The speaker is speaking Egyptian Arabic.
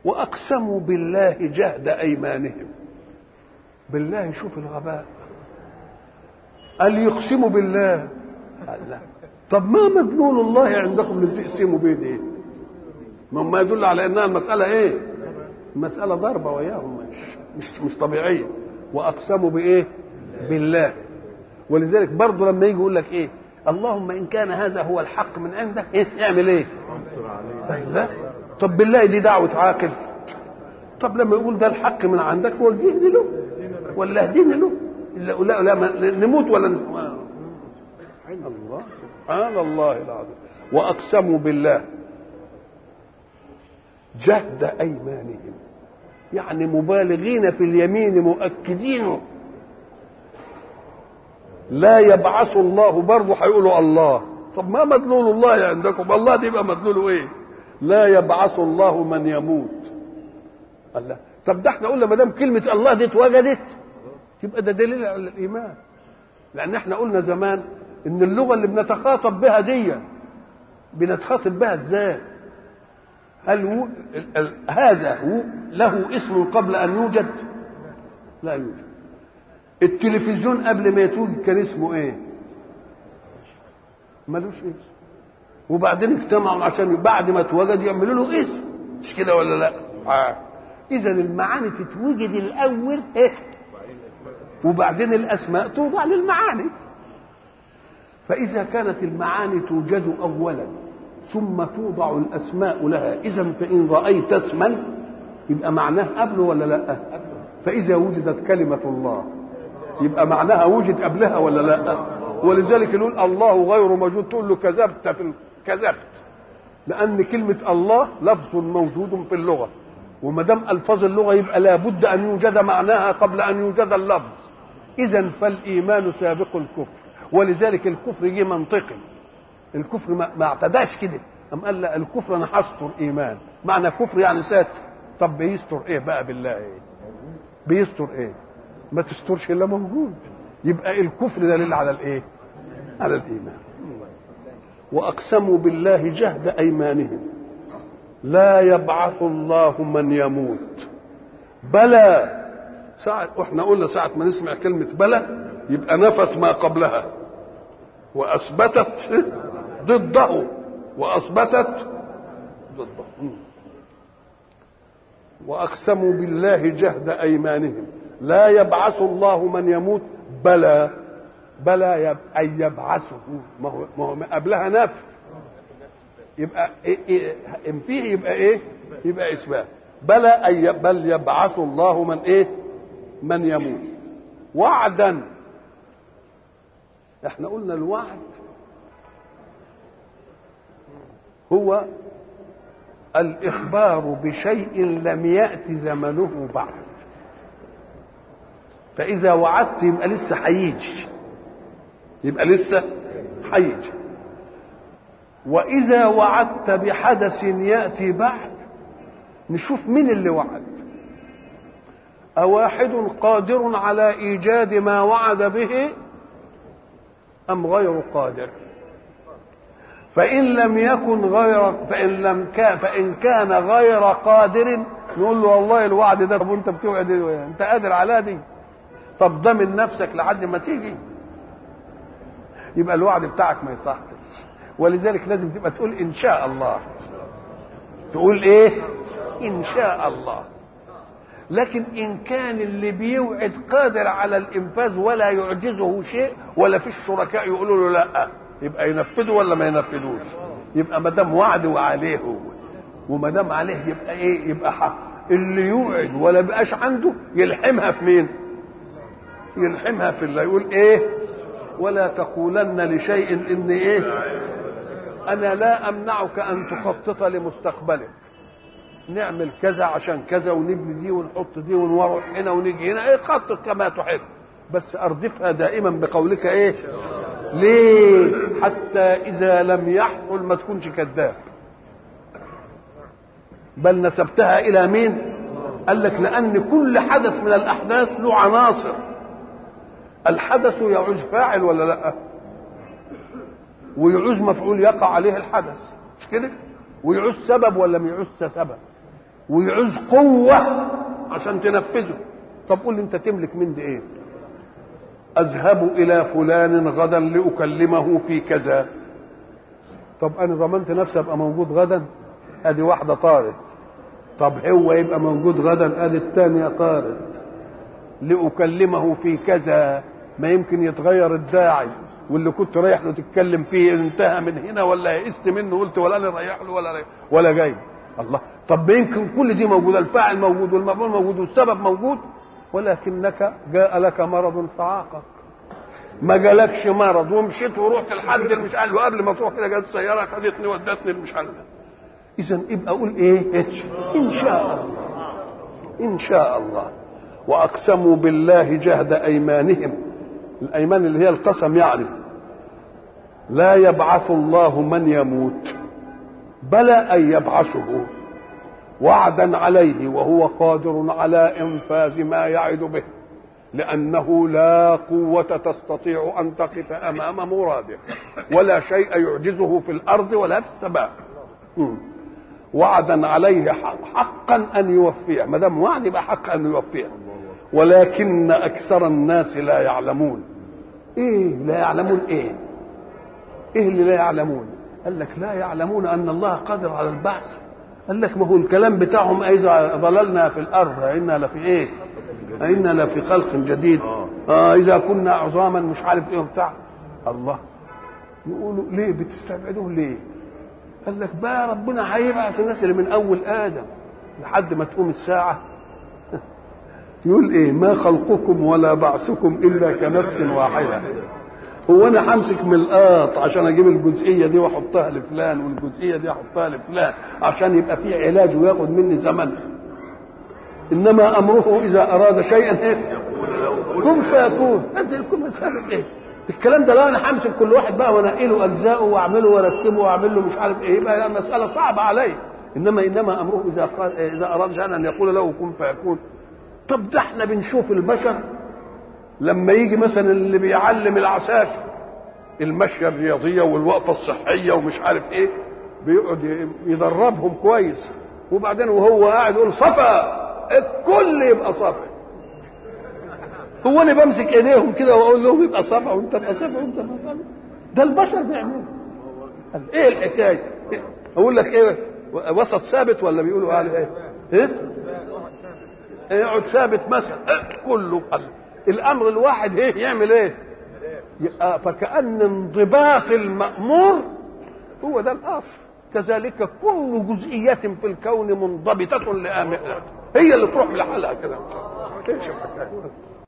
واقسموا بالله جهد ايمانهم بالله شوف الغباء قال يقسموا بالله قال لا طب ما مدلول الله عندكم اللي تقسموا بيه دي ما يدل على انها المساله ايه المساله ضربه وياهم مش مش, مش طبيعيه واقسموا بايه بالله ولذلك برضه لما يجي يقول لك ايه اللهم ان كان هذا هو الحق من عندك ايه اعمل ايه لا طب بالله دي دعوه عاقل طب لما يقول ده الحق من عندك وجهني له ولا اهديني له لا لا, لا نموت ولا نسمع الله سبحان الله العظيم واقسموا بالله جهد ايمانهم يعني مبالغين في اليمين مؤكدين لا يبعث الله برضه هيقولوا الله طب ما مدلول الله عندكم الله دي يبقى مدلوله ايه لا يبعث الله من يموت الله طب ده احنا قلنا ما دام كلمه الله دي اتوجدت يبقى ده دليل على الايمان لان احنا قلنا زمان ان اللغه اللي بنتخاطب بها دي بنتخاطب بها ازاي هل و... ال... ال... هذا و... له اسم قبل ان يوجد لا يوجد التلفزيون قبل ما يتوجد كان اسمه ايه ملوش اسم وبعدين اجتمعوا عشان بعد ما اتوجد يعملوا له اسم مش كده ولا لا آه. اذا المعاني تتوجد الاول ايه وبعدين الاسماء توضع للمعاني فاذا كانت المعاني توجد اولا ثم توضع الاسماء لها اذا فان رايت اسما يبقى معناه قبله ولا لا فاذا وجدت كلمه الله يبقى معناها وجد قبلها ولا لا ولذلك نقول الله غير موجود تقول له كذبت في كذبت لان كلمه الله لفظ موجود في اللغه وما دام الفاظ اللغه يبقى لابد ان يوجد معناها قبل ان يوجد اللفظ اذا فالايمان سابق الكفر ولذلك الكفر جه منطقي الكفر ما, ما اعتداش كده أم قال لا الكفر انا هستر ايمان معنى كفر يعني ساتر طب بيستر ايه بقى بالله ايه بيستر ايه ما تسترش الا موجود يبقى الكفر دليل على الايه على الايمان واقسموا بالله جهد ايمانهم لا يبعث الله من يموت بلى ساعة احنا قلنا ساعة ما نسمع كلمة بلى يبقى نفت ما قبلها وأثبتت ضده وأثبتت ضده وأقسموا بالله جهد أيمانهم لا يبعث الله من يموت بلى بلى يب... أي يبعثه ما هو, ما هو قبلها نفي يبقى إيه إيه إن فيه يبقى ايه يبقى اثبات بلى أي بل يبعث الله من ايه من يموت وعدا احنا قلنا الوعد هو الاخبار بشيء لم يات زمنه بعد فاذا وعدت يبقى لسه هيجي يبقى لسه هيجي واذا وعدت بحدث ياتي بعد نشوف مين اللي وعد أواحد قادر على إيجاد ما وعد به أم غير قادر فإن لم يكن غير فإن لم كان فإن كان غير قادر نقول له والله الوعد ده طب وأنت بتوعد إيه؟ أنت قادر على دي طب ضمن نفسك لحد ما تيجي يبقى الوعد بتاعك ما يصحش ولذلك لازم تبقى تقول إن شاء الله تقول إيه إن شاء الله لكن ان كان اللي بيوعد قادر على الانفاذ ولا يعجزه شيء ولا في الشركاء يقولوا له لا يبقى ينفذه ولا ما ينفذوش يبقى ما دام وعد وعليه هو وما دام عليه يبقى ايه يبقى حق اللي يوعد ولا بقاش عنده يلحمها في مين يلحمها في الله يقول ايه ولا تقولن لشيء ان ايه انا لا امنعك ان تخطط لمستقبلك نعمل كذا عشان كذا ونبني دي ونحط دي ونروح هنا ونيجي هنا ايه خطط كما تحب بس اردفها دائما بقولك ايه ليه حتى اذا لم يحصل ما تكونش كذاب بل نسبتها الى مين قال لك لان كل حدث من الاحداث له عناصر الحدث يعوز فاعل ولا لا ويعوز مفعول يقع عليه الحدث مش كده ويعوز سبب ولا ما يعوز سبب ويعوز قوة عشان تنفذه طب قول لي انت تملك من دي ايه اذهب الى فلان غدا لاكلمه في كذا طب انا ضمنت نفسي ابقى موجود غدا ادي واحده طارت طب هو يبقى موجود غدا ادي الثانيه طارت لاكلمه في كذا ما يمكن يتغير الداعي واللي كنت رايح له تتكلم فيه انتهى من هنا ولا يئست منه قلت ولا انا رايح له ولا رايح ولا جاي الله طب يمكن كل دي موجوده الفاعل موجود والمفعول موجود والسبب موجود ولكنك جاء لك مرض فعاقك ما جالكش مرض ومشيت ورحت لحد مش قال له قبل ما تروح كده جت سياره خدتني ودتني مش عارف اذا ابقى اقول ايه ان شاء الله ان شاء الله واقسموا بالله جهد ايمانهم الايمان اللي هي القسم يعني لا يبعث الله من يموت بلى ان يبعثه وعدا عليه وهو قادر على انفاذ ما يعد به لانه لا قوه تستطيع ان تقف امام مراده ولا شيء يعجزه في الارض ولا في السماء وعدا عليه حقا ان يوفيه ما دام وعد يبقى حق ان يوفيه ولكن اكثر الناس لا يعلمون ايه لا يعلمون ايه ايه اللي لا يعلمون قال لك لا يعلمون ان الله قادر على البعث قال لك ما هو الكلام بتاعهم اذا ضللنا في الارض انا لفي ايه انا لفي خلق جديد اه اذا كنا عظاما مش عارف ايه وبتاع الله يقولوا ليه بتستبعدوه ليه قال لك بقى ربنا هيبعث الناس اللي من اول ادم لحد ما تقوم الساعه يقول ايه ما خلقكم ولا بعثكم الا كنفس واحده هو انا همسك ملقاط عشان اجيب الجزئيه دي واحطها لفلان والجزئيه دي احطها لفلان عشان يبقى في علاج وياخد مني زمن انما امره اذا اراد شيئا ايه كن فيكون انت لكم مساله ايه الكلام ده لو انا همسك كل واحد بقى وانقله اجزاءه واعمله وارتبه واعمل له مش عارف ايه يبقى مساله صعبه عليه انما انما امره اذا قال اذا اراد شيئا ان يقول له كن فيكون طب ده احنا بنشوف البشر لما يجي مثلا اللي بيعلم العساكر المشيه الرياضيه والوقفه الصحيه ومش عارف ايه بيقعد يدربهم كويس وبعدين وهو قاعد يقول صفا الكل يبقى صفا هو انا بمسك ايديهم كده واقول لهم يبقى صفا وانت تبقى صفا وانت تبقى صفا ده البشر بيعملوا ايه الحكايه اقول لك ايه وسط ثابت ولا بيقولوا عليه ايه ايه يقعد ثابت مثلا كله قال الامر الواحد ايه يعمل ايه فكأن انضباط المأمور هو ده الأصل كذلك كل جزئية في الكون منضبطة لآمرها هي اللي تروح لحالها كده ايش الحكايه